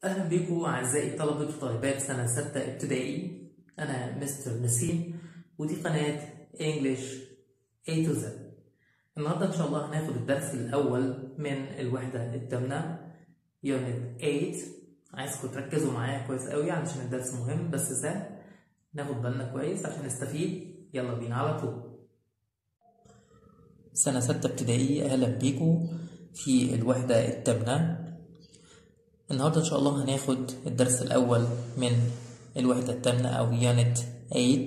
أهلا بيكم أعزائي طلبة وطالبات سنة ستة ابتدائي أنا مستر نسيم ودي قناة English A to Z النهاردة إن شاء الله هناخد الدرس الأول من الوحدة الثامنة Unit 8 عايزكم تركزوا معايا كويس قوي علشان الدرس مهم بس سهل ناخد بالنا كويس عشان نستفيد يلا بينا على طول سنة ستة ابتدائي أهلا بيكم في الوحدة الثامنة النهاردة إن شاء الله هناخد الدرس الأول من الوحدة الثامنة أو Unit 8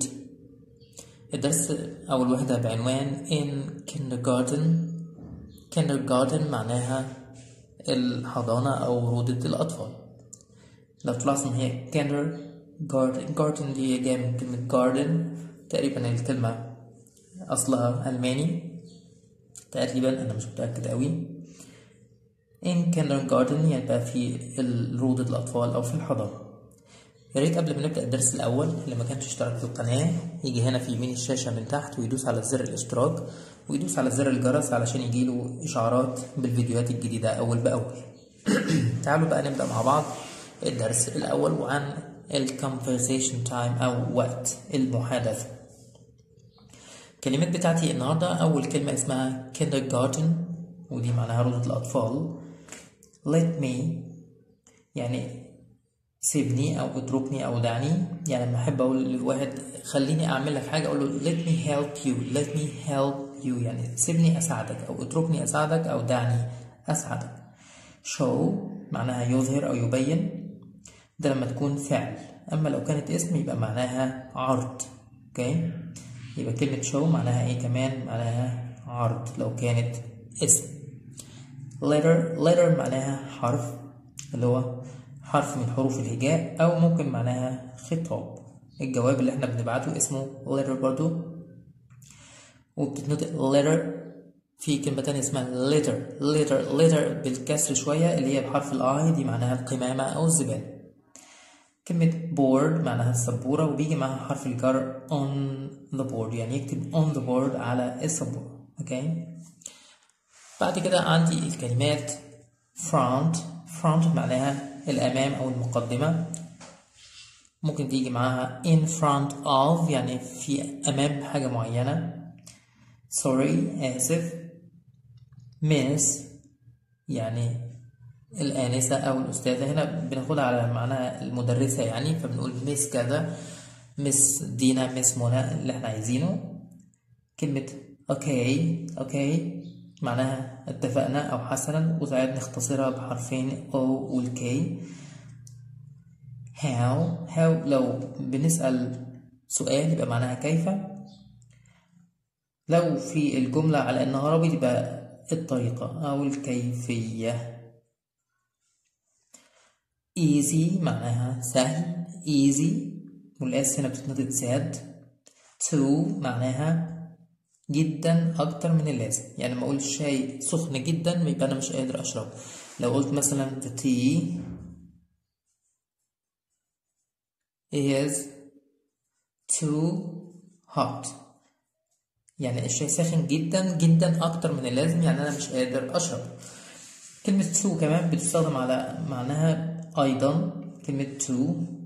الدرس أو الوحدة بعنوان In Kindergarten Kindergarten معناها الحضانة أو روضة الأطفال لو تلاحظوا إن هي Kinder Garden Garden دي هي جاية من كلمة garden تقريبا الكلمة أصلها ألماني تقريبا أنا مش متأكد أوي in kindergarten يبقى في روضة الأطفال أو في الحضانة يا ريت قبل ما نبدأ الدرس الأول اللي ما كانش اشترك في القناة يجي هنا في يمين الشاشة من تحت ويدوس على زر الاشتراك ويدوس على زر الجرس علشان يجيله إشعارات بالفيديوهات الجديدة أول بأول تعالوا بقى نبدأ مع بعض الدرس الأول وعن ال conversation time أو وقت المحادثة الكلمات بتاعتي النهاردة أول كلمة اسمها kindergarten ودي معناها روضة الأطفال let me يعني سيبني أو اتركني أو دعني يعني لما أحب أقول لواحد خليني أعمل لك حاجة أقول له let me help you let me help you يعني سيبني أساعدك أو اتركني أساعدك أو دعني أساعدك show معناها يظهر أو يبين ده لما تكون فعل أما لو كانت اسم يبقى معناها عرض أوكي يبقى كلمة show معناها إيه كمان معناها عرض لو كانت اسم letter letter معناها حرف اللي هو حرف من حروف الهجاء أو ممكن معناها خطاب الجواب اللي احنا بنبعته اسمه letter برضو وبتتنطق letter في كلمة تانية اسمها letter letter letter بالكسر شوية اللي هي بحرف الآي دي معناها القمامة أو الزبالة كلمة board معناها السبورة وبيجي معاها حرف الجر on the board يعني يكتب on the board على السبورة اوكي بعد كده عندي الكلمات front front معناها الأمام أو المقدمة ممكن تيجي معاها in front of يعني في أمام حاجة معينة sorry آسف miss يعني الآنسة أو الأستاذة هنا بناخدها على معناها المدرسة يعني فبنقول مس كذا مس دينا مس منى اللي احنا عايزينه كلمة أوكي أوكي معناها اتفقنا أو حسنا وساعات نختصرها بحرفين O والكي how how لو بنسأل سؤال يبقى معناها كيف لو في الجملة على إنها رابط يبقى الطريقة أو الكيفية easy معناها سهل easy والإس هنا بتتنطق ساد to معناها جدا أكتر من اللازم يعني لما أقول الشاي سخن جدا يبقى أنا مش قادر أشربه لو قلت مثلا the tea is too hot يعني الشاي ساخن جدا جدا أكتر من اللازم يعني أنا مش قادر أشربه كلمة to كمان بتستخدم على معناها أيضا كلمة to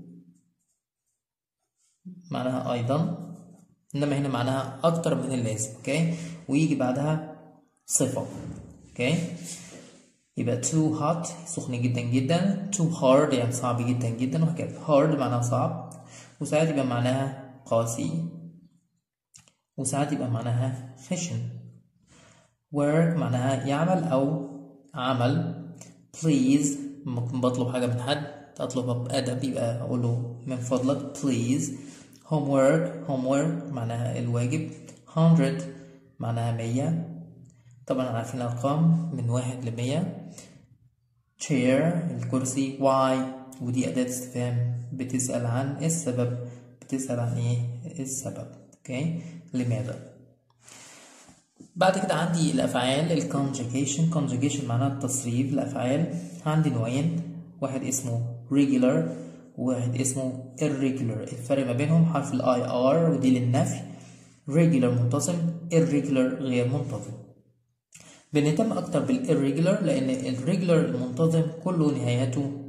معناها أيضا إنما هنا معناها أكتر من اللازم أوكي ويجي بعدها صفة أوكي يبقى too hot سخن جدا جدا too hard يعني صعب جدا جدا وهكذا hard معناها صعب وساعات يبقى معناها قاسي وساعات يبقى معناها خشن work معناها يعمل أو عمل please ممكن بطلب حاجة من حد أطلبها بأدب يبقى أقول له من فضلك please homework homework معناها الواجب 100 معناها مية طبعا عارفين الأرقام من واحد لمية chair الكرسي why ودي أداة استفهام بتسأل عن السبب بتسأل عن إيه السبب أوكي لماذا بعد كده عندي الأفعال ال conjugation conjugation معناها التصريف الأفعال عندي نوعين واحد اسمه regular وواحد اسمه irregular الفرق ما بينهم حرف ال IR ودي للنفي regular منتظم irregular غير منتظم بنهتم أكتر بالirregular لأن الريجولار المنتظم كله نهايته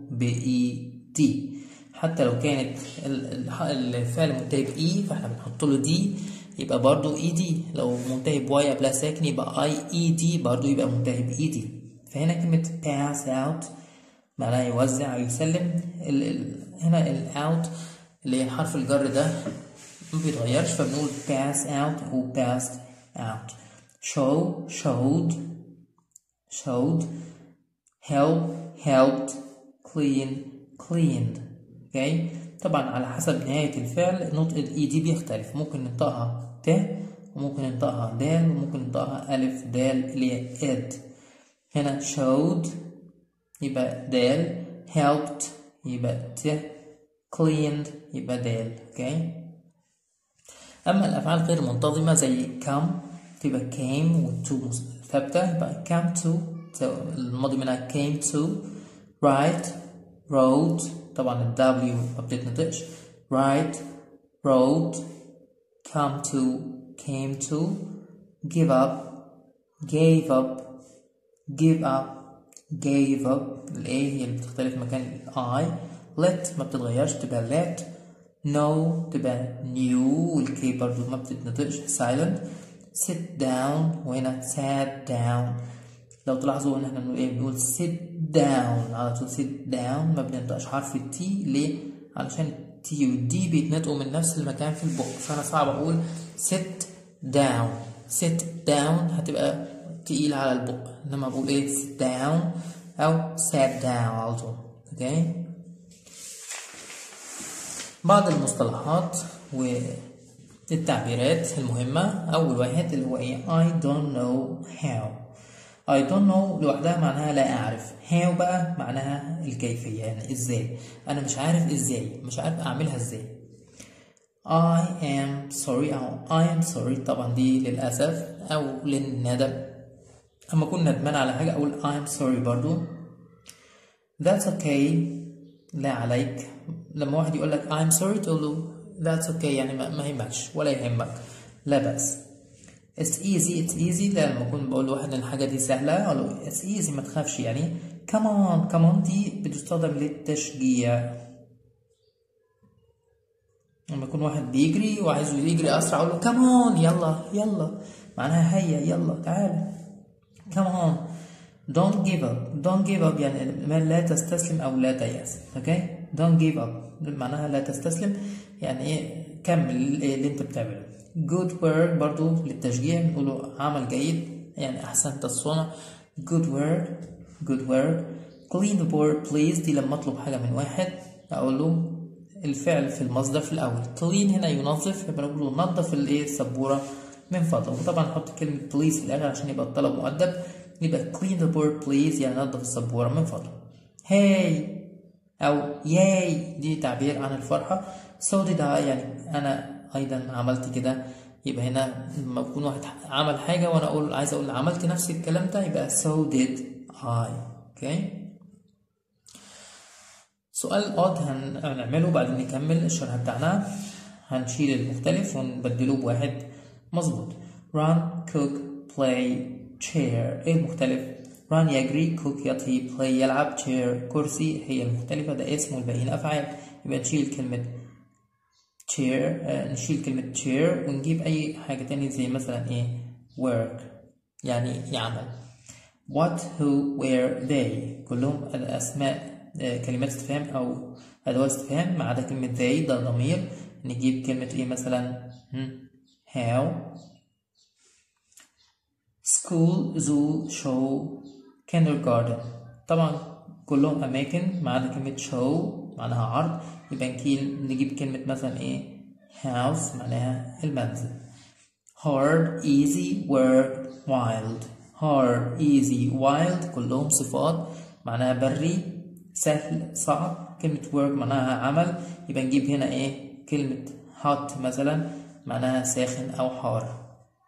بإي دي حتى لو كانت الفعل منتهي بإي فاحنا بنحط له دي يبقى برضو اي دي لو منتهي بواي قبلها ساكن يبقى اي اي دي برضو يبقى منتهي باي دي فهنا كلمة pass out معناها يوزع أو يسلم ال ال هنا ال out اللي هي حرف الجر ده ما بيتغيرش فبنقول pass out و passed out show showed showed help helped clean cleaned اوكي طبعا على حسب نهاية الفعل نطق الاي دي بيختلف ممكن ننطقها ت وممكن ننطقها دال وممكن ننطقها ألف دال اللي هي اد هنا showed يبقى دال helped يبقى ت cleaned يبقى دال اوكي أما الأفعال غير منتظمة زي come تبقى came و to ثابتة يبقى come to الماضي منها came to write wrote طبعا ال W ما بتتنطقش write wrote come to came to give up gave up give up gave up ال A هي اللي بتختلف مكان ال I let ما بتتغيرش تبقى let no تبقى new وال K برضو ما بتتنطقش silent sit down وهنا sat down لو تلاحظوا ان احنا بنقول ايه بنقول sit down على طول sit down ما بننطقش حرف التي ليه علشان التي والدي بيتنطقوا من نفس المكان في البق فانا صعب اقول sit down sit down هتبقى تقيلة على البق انما بقول ايه sit down او sat down على طول اوكي بعض المصطلحات والتعبيرات المهمة أول واحد اللي هو إيه I don't know how I don't know لوحدها معناها لا أعرف how بقى معناها الكيفية يعني إزاي أنا مش عارف إزاي مش عارف أعملها إزاي I am sorry أو I am sorry طبعا دي للأسف أو للندم أما أكون ندمان على حاجة أقول I am sorry برضو That's okay لا عليك لما واحد يقول لك I'm sorry تقول له That's okay يعني ما يهمكش ولا يهمك لا بأس It's easy it's easy ده لما أكون بقول لواحد إن الحاجة دي سهلة أقول له It's easy ما تخافش يعني Come on come on دي بتستخدم للتشجيع لما يكون واحد بيجري وعايزه يجري أسرع أقول له Come on يلا يلا معناها هيا يلا تعال Come on Don't give up Don't give up يعني لا تستسلم أو لا تيأس أوكي Don't give up معناها لا تستسلم يعني إيه كمل اللي أنت بتعمله Good work برضو للتشجيع نقوله عمل جيد يعني أحسنت الصنع Good work Good work Clean the board please دي لما أطلب حاجة من واحد أقول له الفعل في المصدر في الأول clean هنا ينظف يبقى نقول له نظف الإيه السبورة من فضلك وطبعا نحط كلمة please في الآخر عشان يبقى الطلب مؤدب يبقى clean the board please يعني نظف السبورة من فضلك hey أو yay دي تعبير عن الفرحة so did I يعني أنا أيضا عملت كده يبقى هنا لما يكون واحد عمل حاجة وأنا أقول عايز أقول عملت نفس الكلام ده يبقى so did I أوكي سؤال odd هنعمله بعدين نكمل الشرح بتاعنا هنشيل المختلف ونبدله بواحد مظبوط run cook play chair ايه المختلف run يجري cook يطهي play يلعب chair كرسي هي المختلفة ده اسم والباقيين أفعال يبقى نشيل كلمة chair آه نشيل كلمة chair ونجيب أي حاجة تانية زي مثلا إيه work يعني يعمل what who where they كلهم الأسماء آه كلمات استفهام أو أدوات استفهام ما عدا كلمة they ده ضمير نجيب كلمة إيه مثلا how school zoo show kindergarten طبعا كلهم أماكن ما عدا كلمة show معناها عرض يبقى نكيل نجيب كلمة مثلا إيه house معناها المنزل hard easy work wild hard easy wild كلهم صفات معناها بري سهل صعب كلمة work معناها عمل يبقى نجيب هنا إيه كلمة hot مثلا معناها ساخن أو حار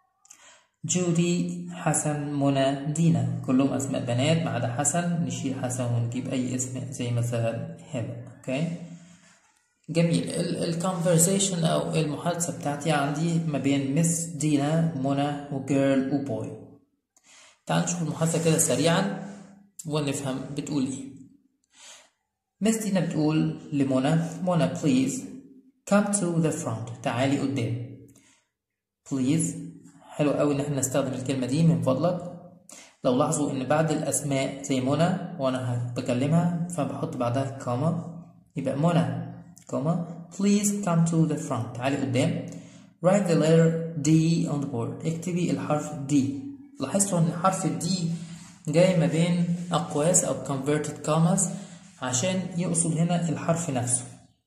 جودي حسن منى دينا كلهم أسماء بنات ما عدا حسن نشيل حسن ونجيب أي اسم زي مثلا هبة أوكي جميل الكونفرزيشن أو المحادثة بتاعتي عندي ما بين مس دينا منى وجيرل وبوي تعال نشوف المحادثة كده سريعا ونفهم بتقول إيه مس دينا بتقول لمنى منى please come to the front تعالي قدام please حلو قوي ان احنا نستخدم الكلمة دي من فضلك لو لاحظوا ان بعد الاسماء زي منى وانا بكلمها فبحط بعدها كوما يبقى منى كوما please come to the front تعالي قدام write the letter D on the board اكتبي الحرف D لاحظتوا ان حرف D جاي ما بين اقواس او converted commas عشان يقصد هنا الحرف نفسه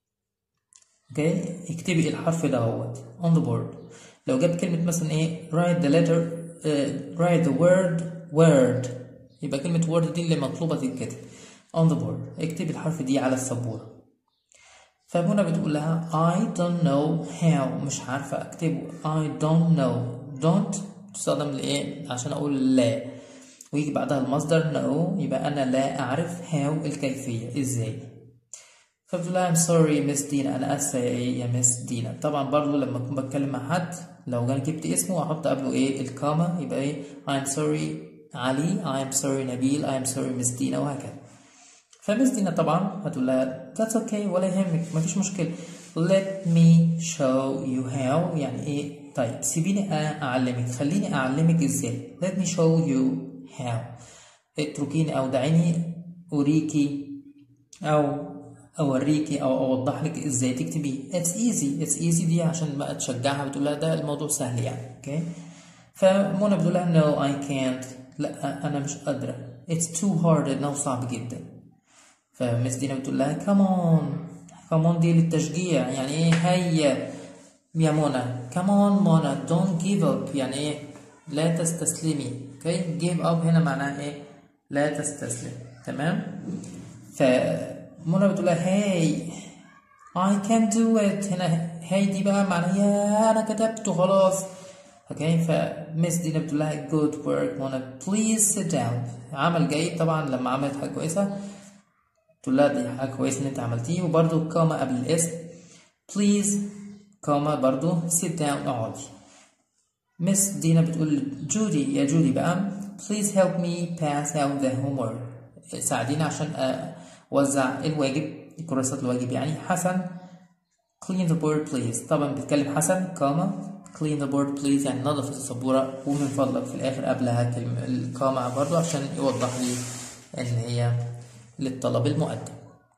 اوكي اكتبي الحرف ده اهوت on the board لو جاب كلمة مثلا ايه write the letter uh, write the word word يبقى كلمة word دي اللي مطلوبة تتكتب on the board اكتبي الحرف دي على السبورة فمنى بتقول لها I don't know how مش عارفة أكتبه I don't know don't تستخدم لإيه عشان أقول لا ويجي بعدها المصدر no يبقى أنا لا أعرف how الكيفية إزاي فبتقول لها I'm sorry مس دينا أنا آسفة يا إيه يا مس دينا طبعا برضو لما أكون بتكلم مع حد لو جاي جبت اسمه أحط قبله إيه الكاما يبقى إيه I'm sorry علي I'm sorry نبيل I'm sorry مس دينا وهكذا فمس دينا طبعا هتقول لها that's okay ولا يهمك مفيش مشكلة let me show you how يعني ايه طيب سيبيني اعلمك خليني اعلمك ازاي let me show you how اتركيني او دعيني اريكي او اوريكي او اوضح لك ازاي تكتبي it's easy it's easy دي عشان بقى تشجعها بتقول لها ده الموضوع سهل يعني اوكي فمنى بتقول لها no I can't لا انا مش قادرة it's too hard انه صعب جدا فمس دينا بتقول لها كمان كمان دي للتشجيع يعني ايه هيا يا منى كمان منى don't give up يعني ايه لا تستسلمي اوكي give up هنا معناها ايه لا تستسلم تمام فمنى بتقول لها هاي I can do it هنا هاي دي بقى معناها يا انا كتبت خلاص اوكي فمس دينا بتقول لها good work منى please sit down عمل جيد طبعا لما عملت حاجه كويسه تقول لها دي حاجة كويسة إن أنت عملتيه وبرده كوما قبل الاسم please كوما برضو sit down اقعدي مس دينا بتقول جودي يا جودي بقى please help me pass out the homework ساعدينا عشان أوزع الواجب كراسات الواجب يعني حسن clean the board please طبعا بيتكلم حسن كوما clean the board please يعني نظف السبورة ومن فضلك في الآخر قبلها كلمة الكوما برضو عشان يوضح لي إن هي للطلب المقدم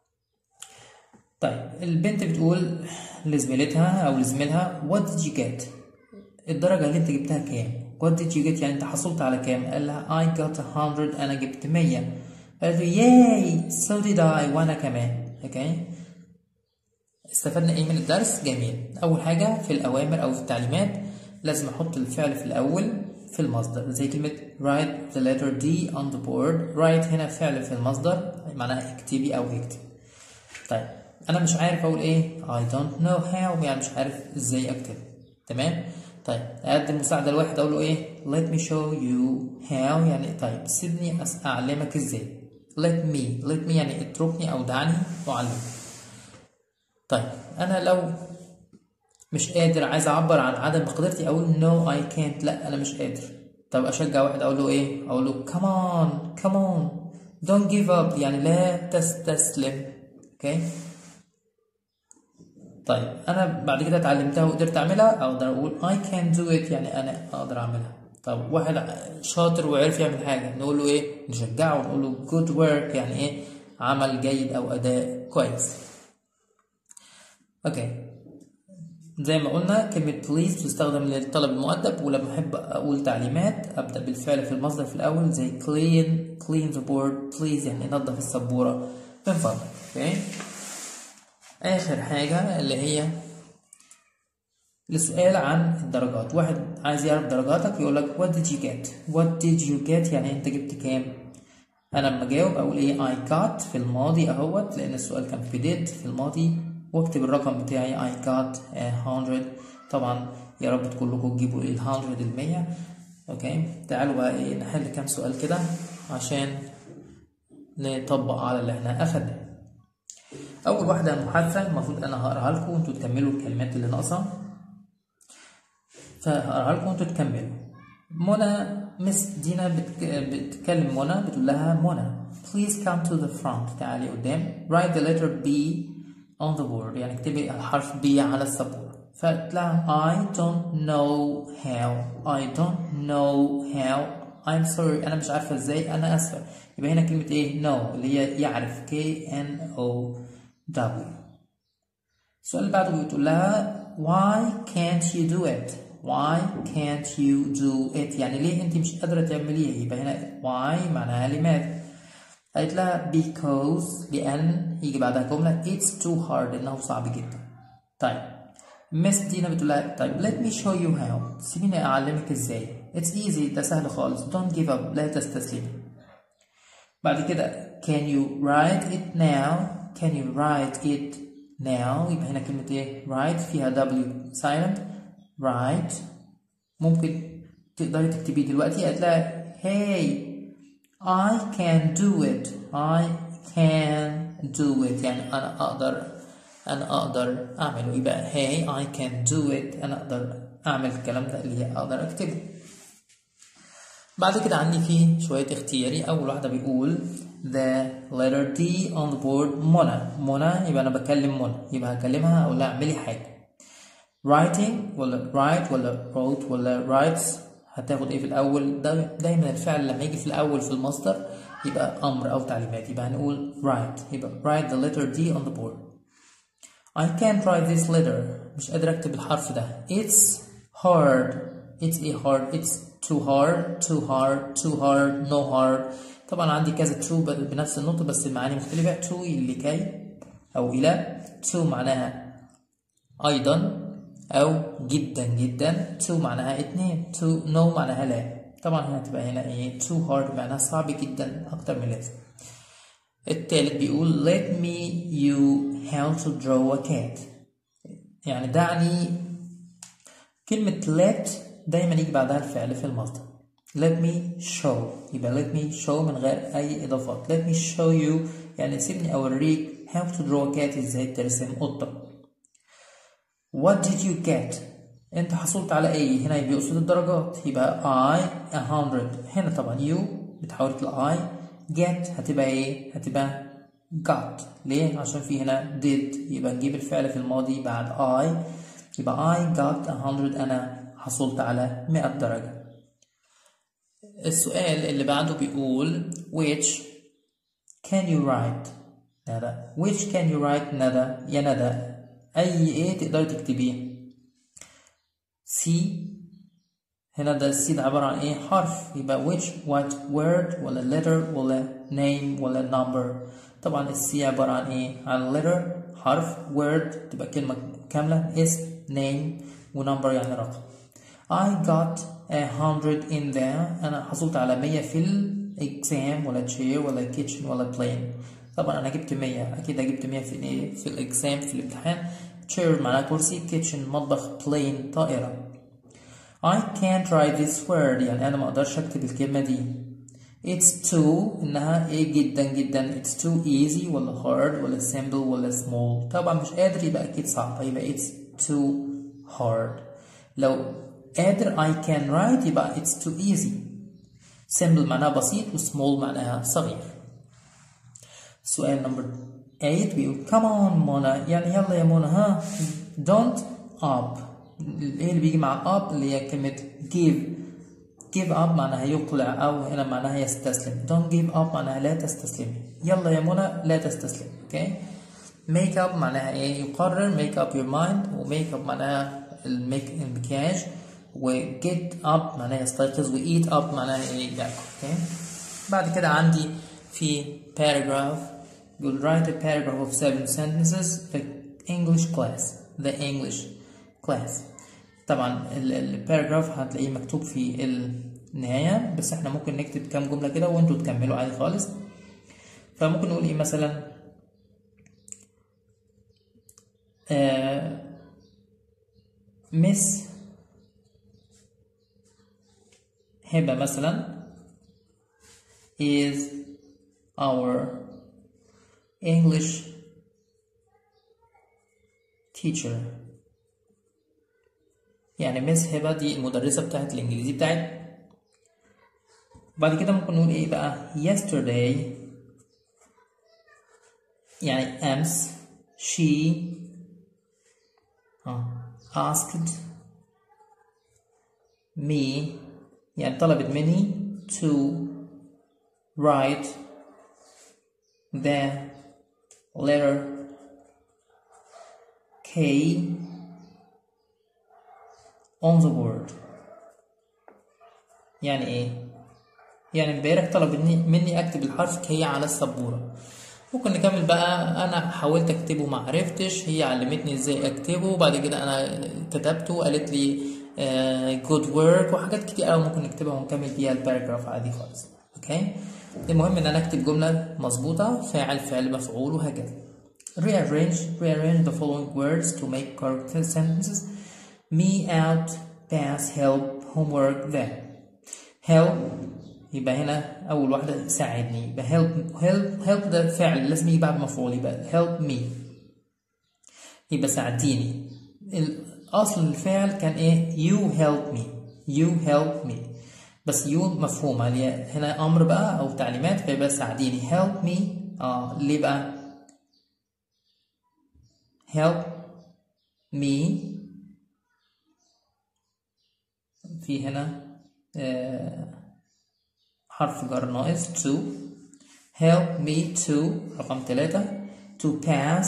طيب البنت بتقول لزميلتها او لزميلها what did you get الدرجة اللي انت جبتها كام what did you get يعني انت حصلت على كام قال لها I got a hundred انا جبت مية قالت له yay so did I وانا كمان اوكي استفدنا ايه من الدرس جميل اول حاجة في الاوامر او في التعليمات لازم احط الفعل في الاول في المصدر زي كلمة write the letter D on the board write هنا فعل في المصدر معناها اكتبي أو اكتب طيب أنا مش عارف أقول إيه I don't know how يعني مش عارف إزاي أكتب تمام طيب أقدم مساعدة لواحد أقول له إيه let me show you how يعني طيب سيبني أعلمك إزاي let me let me يعني اتركني أو دعني أعلمك طيب أنا لو مش قادر عايز اعبر عن عدم مقدرتي اقول no I can't لا انا مش قادر طب اشجع واحد اقول له ايه اقول له come on come on don't give up يعني لا تستسلم اوكي okay. طيب انا بعد كده اتعلمتها وقدرت اعملها اقدر اقول I can do it يعني انا اقدر اعملها طب واحد شاطر وعرف يعمل حاجه نقول له ايه نشجعه ونقول له good work يعني ايه عمل جيد او اداء كويس اوكي okay. زي ما قلنا كلمة please بتستخدم للطلب المؤدب ولما أحب أقول تعليمات أبدأ بالفعل في المصدر في الأول زي clean clean the board please يعني نظف السبورة من فضلك okay. آخر حاجة اللي هي السؤال عن الدرجات واحد عايز يعرف درجاتك يقول لك what did you get what did you get يعني أنت جبت كام أنا لما أجاوب أقول إيه I got في الماضي أهوت لأن السؤال كان في did في الماضي واكتب الرقم بتاعي I got a hundred طبعا يا رب كلكم تجيبوا ال 100 المية اوكي تعالوا بقى ايه نحل كام سؤال كده عشان نطبق على اللي احنا اخدناه اول واحدة محادثة المفروض انا هقراها لكم وانتوا تكملوا الكلمات اللي ناقصة فهقراها لكم وانتوا تكملوا منى مس دينا بتك... بتكلم منى بتقول لها منى please come to the front تعالي قدام write the letter B on the board يعني اكتبي الحرف B على السبورة فقلت لها I don't know how I don't know how I'm sorry أنا مش عارفة إزاي أنا آسفة يبقى هنا كلمة إيه know اللي هي يعرف K N O W السؤال اللي بعده بتقول لها why can't you do it why can't you do it يعني ليه انت مش قادرة تعمليها يبقى هنا why معناها لماذا قالت لها because لأن يجي بعدها جملة it's too hard إنه صعب جدا طيب مس دينا بتقول لها طيب let me show you how سيبيني أعلمك إزاي it's easy ده سهل خالص don't give up لا تستسلمي بعد كده can you write it now can you write it now يبقى هنا كلمة إيه write فيها W silent write ممكن تقدري تكتبيه دلوقتي قالت لها hey I can do it I can do it يعني أنا أقدر أنا أقدر أعمله يبقى hey I can do it أنا أقدر أعمل الكلام ده اللي هي أقدر أكتبه بعد كده عندي فيه شوية اختياري أول واحدة بيقول the letter D on the board منى منى يبقى أنا بكلم منى يبقى هكلمها أقول لها اعملي حاجة writing ولا write ولا wrote ولا writes هتاخد ايه في الاول ده دايما الفعل لما يجي في الاول في المصدر يبقى امر او تعليمات يبقى هنقول write يبقى write the letter D on the board I can't write this letter مش قادر اكتب الحرف ده it's hard it's a hard it's too hard too hard too hard no hard طبعا عندي كذا to بنفس النطق بس المعاني مختلفة to اللي كي أو إلى to معناها أيضا أو جدا جدا to معناها اتنين to no معناها لا طبعا هنا تبقى هنا ايه too hard معناها صعب جدا أكتر من لازم التالت بيقول let me you how to draw a cat يعني دعني كلمة let دايما يجي بعدها الفعل في المصدر let me show يبقى let me show من غير أي إضافات let me show you يعني سيبني أوريك how to draw a cat إزاي ترسم قطة What did you get? أنت حصلت على إيه؟ هنا بيقصد الدرجات يبقى I a hundred هنا طبعا you بتحول ل I get هتبقى إيه؟ هتبقى got ليه؟ عشان في هنا did يبقى نجيب الفعل في الماضي بعد I يبقى I got a hundred أنا حصلت على 100 درجة السؤال اللي بعده بيقول which can you write ندى which can you write ندى يا ندى أي إيه تقدري تكتبيه سي هنا ده السي ده عبارة عن إيه حرف يبقى which what word ولا letter ولا name ولا number طبعا السي عبارة عن إيه عن letter حرف word تبقى كلمة كاملة اسم name ونمبر يعني رقم I got a hundred in there أنا حصلت على مية في الإكزام ولا chair ولا kitchen ولا plane طبعا أنا جبت مية أكيد جبت مية في إيه في الإكزام في الامتحان chair معناها كرسي kitchen مطبخ plane طائرة I can't write this word يعني أنا ما أقدرش أكتب الكلمة دي It's too إنها إيه جدا جدا It's too easy ولا hard ولا simple ولا small طبعا مش قادر يبقى أكيد صعب يبقى it's too hard لو قادر I can write يبقى it's too easy simple معناها بسيط و small معناها صغير سؤال نمبر 8 بيقول come on منى يعني يلا يا منى ها don't up ايه اللي بيجي مع up اللي هي كلمة give give up معناها يقلع أو هنا معناها يستسلم don't give up معناها لا تستسلمي يلا يا منى لا تستسلم اوكي okay? make up معناها ايه يقرر make up your mind و make up معناها الميك المكياج و get up معناها يستيقظ و eat up معناها ايه ياكل اوكي okay? بعد كده عندي في paragraph you'll write a paragraph of seven sentences the English class the English class طبعا الباراجراف هتلاقيه مكتوب في النهاية بس احنا ممكن نكتب كام جملة كده وانتوا تكملوا عادي خالص فممكن نقول ايه مثلا آه مس هبة مثلا is our English teacher يعني مس هبة دي المدرسة بتاعت الإنجليزي بتاعتنا وبعد كده ممكن نقول ايه بقى yesterday يعني أمس she آه. asked me يعني طلبت مني to write the letter K on the board يعني ايه؟ يعني امبارح طلب مني, مني اكتب الحرف كي على السبورة ممكن نكمل بقى انا حاولت اكتبه ما عرفتش هي علمتني ازاي اكتبه وبعد كده انا كتبته وقالت لي جود uh, ورك وحاجات كتير قوي ممكن نكتبها ونكمل بيها الباراجراف عادي خالص اوكي المهم ان انا اكتب جمله مظبوطه فاعل فعل مفعول وهكذا rearrange rearrange the following words to make correct sentences me out pass help homework then help يبقى هنا أول واحدة ساعدني يبقى help help help ده فعل لازم يجي بعد مفعول يبقى help me يبقى ساعديني أصل الفعل كان إيه you help me you help me بس you مفهومة هنا أمر بقى أو تعليمات فيبقى ساعديني help me آه ليه بقى help me في هنا آه حرف جر ناقص to help me to رقم ثلاثة to pass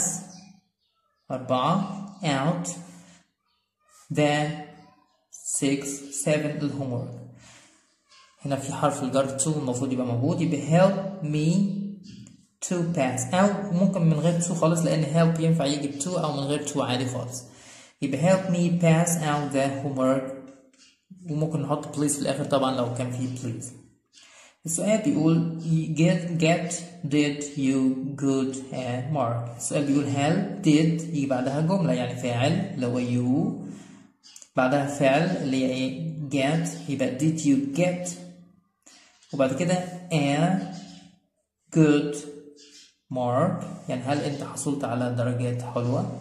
أربعة out the six seven الهومورك هنا في حرف الجر to المفروض يبقى موجود يبقى help me to pass أو ممكن من غير to خالص لأن help ينفع يجي to أو من غير to عادي خالص يبقى help me pass out the homework وممكن نحط please في الآخر طبعا لو كان في please السؤال بيقول get get did you good at mark السؤال بيقول هل did يجي بعدها جملة يعني فاعل اللي هو you بعدها فعل اللي هي ايه get يبقى did you get وبعد كده a good mark يعني هل انت حصلت على درجات حلوة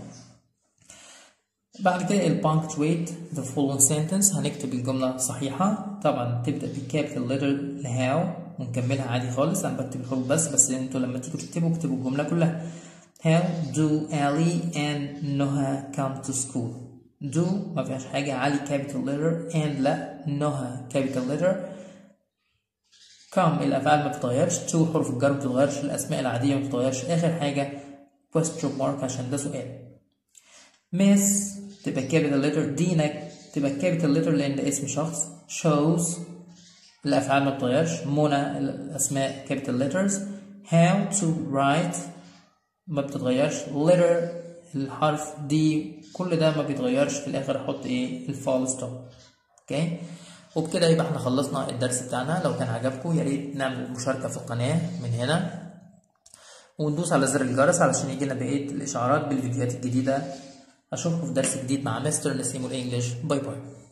بعد كده ال punctuate the following sentence هنكتب الجملة صحيحة طبعا تبدأ ب capital letter how ونكملها عادي خالص أنا بكتب الحروف بس بس انتوا لما تيجوا تكتبوا اكتبوا الجملة كلها How do Ali and Noah come to school? Do ما فيهاش حاجة علي capital letter and لا Noah capital letter come الأفعال ما بتتغيرش to حروف الجر ما بتتغيرش الأسماء العادية ما بتتغيرش آخر حاجة question mark عشان ده سؤال miss تبقى capital letter دينك تبقى capital letter لأن ده اسم شخص shows الأفعال ما بتتغيرش منى الأسماء capital letters how to write ما بتتغيرش letter الحرف دي كل ده ما بيتغيرش في الآخر أحط إيه الفول ستوب أوكي وبكده يبقى احنا خلصنا الدرس بتاعنا لو كان عجبكم يا ريت نعمل مشاركة في القناة من هنا وندوس على زر الجرس علشان يجينا بقية الإشعارات بالفيديوهات الجديدة أشوفكم في درس جديد مع مستر نسيم الإنجليش باي باي